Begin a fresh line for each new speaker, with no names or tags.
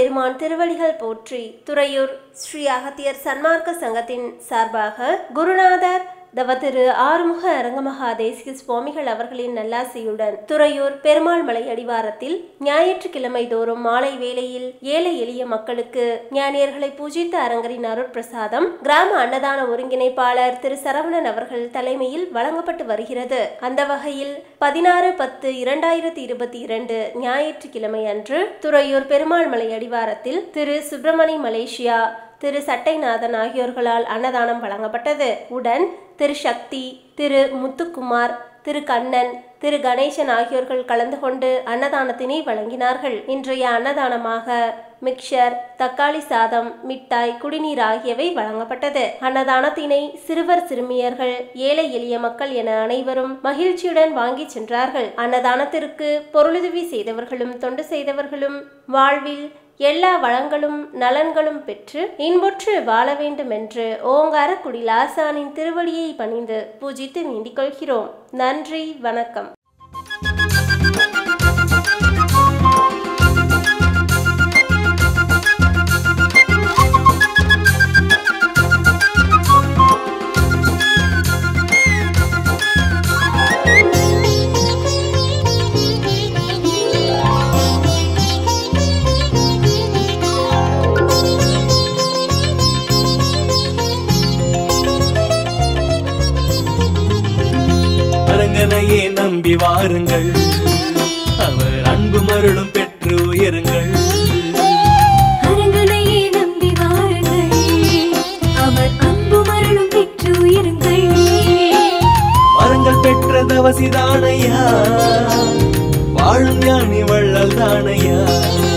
பெருமான் திருவடிகள் போற்றி துறையூர் ஸ்ரீ அகத்தியர் சன்மார்க்க சங்கத்தின் சார்பாக குருநாதர் தவ திரு ஆறுமுக அரங்கமகா தேசிக சுவாமிகள் அவர்களின் நல்லாசியுடன் துறையூர் பெருமாள் மலை அடிவாரத்தில் ஞாயிற்றுக்கிழமை தோறும் மாலை வேளையில் ஏழை எளிய மக்களுக்கு ஞானியர்களை பூஜித்த அரங்கரின் அருட்பிரசாதம் கிராம அன்னதான ஒருங்கிணைப்பாளர் திரு சரவணன் அவர்கள் தலைமையில் வழங்கப்பட்டு வருகிறது அந்த வகையில் பதினாறு பத்து இரண்டாயிரத்தி இருபத்தி இரண்டு ஞாயிற்றுக்கிழமை அன்று துறையூர் பெருமாள் மலை அடிவாரத்தில் திரு சுப்பிரமணி மலேசியா திரு சட்டைநாதன் ஆகியோர்களால் அன்னதானம் வழங்கப்பட்டது உடன் திரு சக்தி திரு முத்துக்குமார் திரு கண்ணன் திரு கணேசன் ஆகியோர்கள் கலந்து கொண்டு அன்னதானத்தினை வழங்கினார்கள் இன்றைய அன்னதானமாக மிக்சர் தக்காளி சாதம் மிட்டாய் குடிநீர் ஆகியவை வழங்கப்பட்டது அன்னதானத்தினை சிறுவர் சிறுமியர்கள் ஏழை எளிய மக்கள் என அனைவரும் மகிழ்ச்சியுடன் வாங்கி சென்றார்கள் அன்னதானத்திற்கு பொருளுதவி செய்தவர்களும் தொண்டு செய்தவர்களும் வாழ்வில் எல்லா வளங்களும் நலன்களும் பெற்று இன்புற்று வாழ வேண்டும் என்று ஓங்காரக்குடி லாசானின் திருவடியை பணிந்து பூஜித்து வேண்டிக் கொள்கிறோம் நன்றி வணக்கம்
அரங்கனையே நம்பி வாருங்கள் அவர் அன்பு மருளும் பெற்று உயருங்கள்
அரங்கனையே நம்பி வாருங்கள் அவர் அன்பு மரணம் பெற்று உயிருங்கள்
வரங்கள் பெற்ற தவசிதானையா வாழும் ஞானி வள்ளல் தானையா